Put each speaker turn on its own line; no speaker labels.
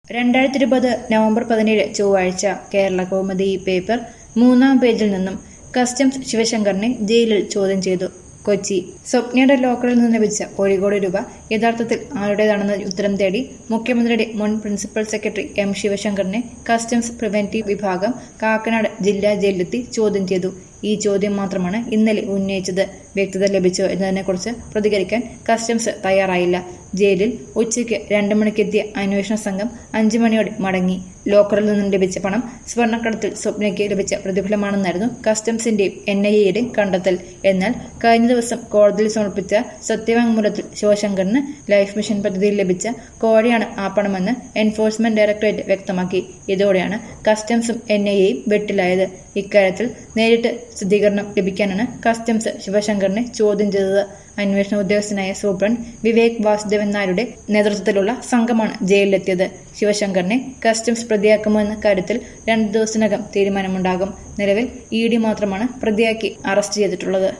രണ്ടായിരത്തി ഇരുപത് നവംബർ പതിനേഴ് ചൊവ്വാഴ്ച കേരള കൗമുദി പേപ്പർ മൂന്നാം പേജിൽ നിന്നും കസ്റ്റംസ് ശിവശങ്കറിനെ ജയിലിൽ ചോദ്യം ചെയ്തു കൊച്ചി സ്വപ്നയുടെ ലോക്കറിൽ നിന്ന് ലഭിച്ച ഒരു കോടി രൂപ യഥാർത്ഥത്തിൽ ആരുടേതാണെന്ന ഉത്തരം തേടി മുഖ്യമന്ത്രിയുടെ മുൻ പ്രിൻസിപ്പൽ സെക്രട്ടറി എം ശിവശങ്കറിനെ കസ്റ്റംസ് പ്രിവന്റീവ് വിഭാഗം കാക്കനാട് ജില്ലാ ജയിലിലെത്തി ചോദ്യം ചെയ്തു ഈ ചോദ്യം മാത്രമാണ് ഇന്നലെ ഉന്നയിച്ചത് വ്യക്തത ലഭിച്ചോ എന്നതിനെക്കുറിച്ച് പ്രതികരിക്കാൻ കസ്റ്റംസ് തയ്യാറായില്ല ജയിലിൽ ഉച്ചയ്ക്ക് രണ്ടു മണിക്കെത്തിയ അന്വേഷണ സംഘം അഞ്ചു മണിയോടെ മടങ്ങി ലോക്കറിൽ നിന്നും ലഭിച്ച പണം സ്വർണ്ണക്കടത്തിൽ സ്വപ്നയ്ക്ക് ലഭിച്ച പ്രതിഫലമാണെന്നായിരുന്നു കസ്റ്റംസിന്റെയും എൻ ഐ എയുടെയും കണ്ടെത്തൽ എന്നാൽ കഴിഞ്ഞ ദിവസം കോടതിയിൽ സമർപ്പിച്ച സത്യവാങ്മൂലത്തിൽ ശിവശങ്കറിന് ലൈഫ് മിഷൻ പദ്ധതിയിൽ ലഭിച്ച കോഴയാണ് ആ പണമെന്ന് എൻഫോഴ്സ്മെന്റ് ഡയറക്ടറേറ്റ് വ്യക്തമാക്കി ഇതോടെയാണ് കസ്റ്റംസും എൻ ഐ എയും വെട്ടിലായത് ഇക്കാര്യത്തിൽ നേരിട്ട് സ്ഥിരീകരണം ലഭിക്കാനാണ് കസ്റ്റംസ് ശിവശങ്കറിനെ ചോദ്യം ചെയ്തത് അന്വേഷണ ഉദ്യോഗസ്ഥനായ സൂപ്രണ്ട് വിവേക് വാസുദേവൻ നായരുടെ നേതൃത്വത്തിലുള്ള സംഘമാണ് ജയിലിലെത്തിയത് ശിവശങ്കറിനെ കസ്റ്റംസ് പ്രതിയാക്കുമോ എന്ന കാര്യത്തിൽ രണ്ടു ദിവസത്തിനകം തീരുമാനമുണ്ടാകും നിലവിൽ ഇ ഡി മാത്രമാണ് പ്രതിയാക്കി അറസ്റ്റ് ചെയ്തിട്ടുള്ളത്